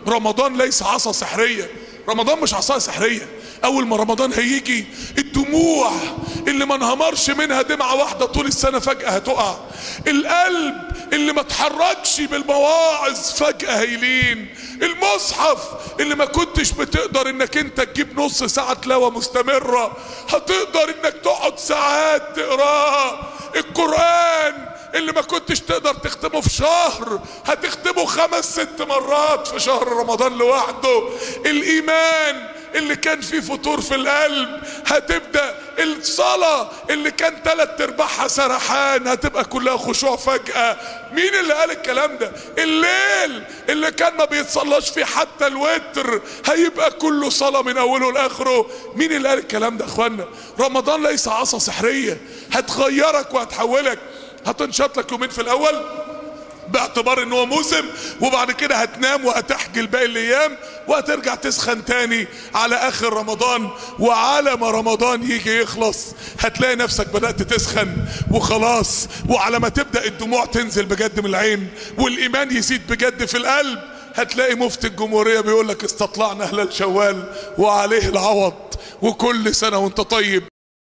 رمضان ليس عصا سحرية رمضان مش عصا سحرية اول ما رمضان هيجي الدموع اللي ما انهمرش منها دمعة واحدة طول السنة فجأة هتقع القلب اللي ما اتحركش بالمواعظ فجأة هيلين المصحف اللي ما كنتش بتقدر انك انت تجيب نص ساعة تلاوة مستمرة هتقدر انك تقعد ساعات تقراه القرآن اللي ما كنتش تقدر تختمه في شهر هتختمه خمس ست مرات في شهر رمضان لوحده الايمان اللي كان فيه فتور في القلب هتبدا الصلاه اللي كان تلات ارباعها سرحان هتبقى كلها خشوع فجاه مين اللي قال الكلام ده الليل اللي كان ما بيتصلاش فيه حتى الوتر هيبقى كله صلاه من اوله لاخره مين اللي قال الكلام ده يا اخوانا رمضان ليس عصا سحريه هتغيرك وهتحولك هتنشط لك يومين في الاول باعتبار ان هو موسم وبعد كده هتنام وهتحجل باقي الايام وهترجع تسخن تاني على اخر رمضان وعلى ما رمضان يجي يخلص هتلاقي نفسك بدأت تسخن وخلاص وعلى ما تبدأ الدموع تنزل بجد من العين والايمان يزيد بجد في القلب هتلاقي مفتي الجمهورية بيقول لك استطلعنا هلال شوال وعليه العوض وكل سنة وانت طيب